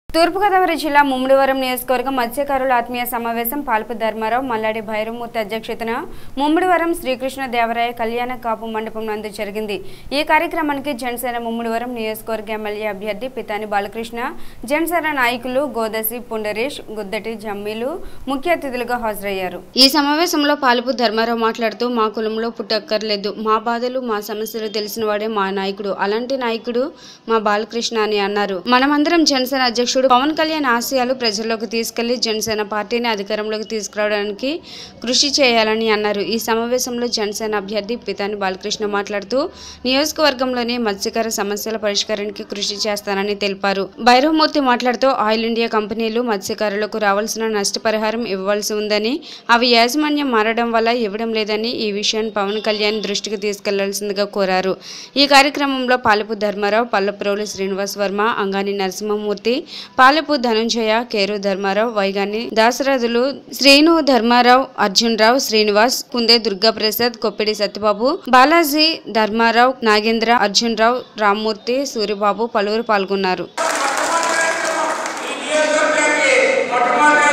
తూర్పుగోదావరి జిల్లా ముమ్మిడివరం నియోజకవర్గం మత్స్యకారుల ఆత్మీయ సమావేశం పాల్పు ధర్మారావు మల్లాడి భైరవమూర్తి అధ్యక్షతన ముమ్మిడివరం శ్రీకృష్ణ దేవరాయ కళ్యాణ కాపు మండపం నందు జరిగింది ఈ కార్యక్రమానికి జనసేన ముమ్మిడివరం నియోజకవర్గ ఎమ్మెల్యే అభ్యర్థి పితాని బాలకృష్ణ జనసేన నాయకులు గోదసి పుండరీష్ గుద్దటి జమ్మీలు ముఖ్య అతిథులుగా హాజరయ్యారు ఈ సమావేశంలో పాల్పు ధర్మారావు మాట్లాడుతూ మా కులంలో పుట్టక్కర్లేదు మా బాధలు మా సమస్యలు తెలిసిన వాడే మా నాయకుడు అలాంటి నాయకుడు మా బాలకృష్ణ అని అన్నారు మనమందరం జనసేన అధ్యక్షుడు పవన్ కళ్యాణ్ ఆశయాలు ప్రజల్లోకి తీసుకెళ్లి జనసేన పార్టీని అధికారంలోకి తీసుకురావడానికి కృషి చేయాలని అన్నారు ఈ సమావేశంలో జనసేన అభ్యర్థి పితాని బాలకృష్ణ మాట్లాడుతూ నియోజకవర్గంలోని మత్స్యకార సమస్యల పరిష్కారానికి కృషి చేస్తానని తెలిపారు భైరవమూర్తి మాట్లాడుతూ ఆయిల్ ఇండియా కంపెనీలు మత్స్యకారులకు రావాల్సిన నష్టపరిహారం ఇవ్వాల్సి ఉందని అవి యాజమాన్యం మారడం వల్ల ఇవ్వడం లేదని ఈ విషయాన్ని పవన్ కళ్యాణ్ దృష్టికి తీసుకెళ్లాల్సిందిగా కోరారు ఈ కార్యక్రమంలో పాలపు ధర్మారావు పల్లపురోలు శ్రీనివాస్ వర్మ అంగాని నరసింహమూర్తి పాలపు ధనంజయ కేరు ధర్మారావు వైగాని దాసరాజులు శ్రీను ధర్మారావు అర్జున్ రావు శ్రీనివాస్ కుందే దుర్గాప్రసాద్ కొప్పిడి సత్యబాబు బాలాజీ ధర్మారావు నాగేంద్ర అర్జున్ రావు రామ్మూర్తి సూర్యబాబు పలువురు పాల్గొన్నారు ఈ నియోజకవర్గానికి మొట్టమొదటి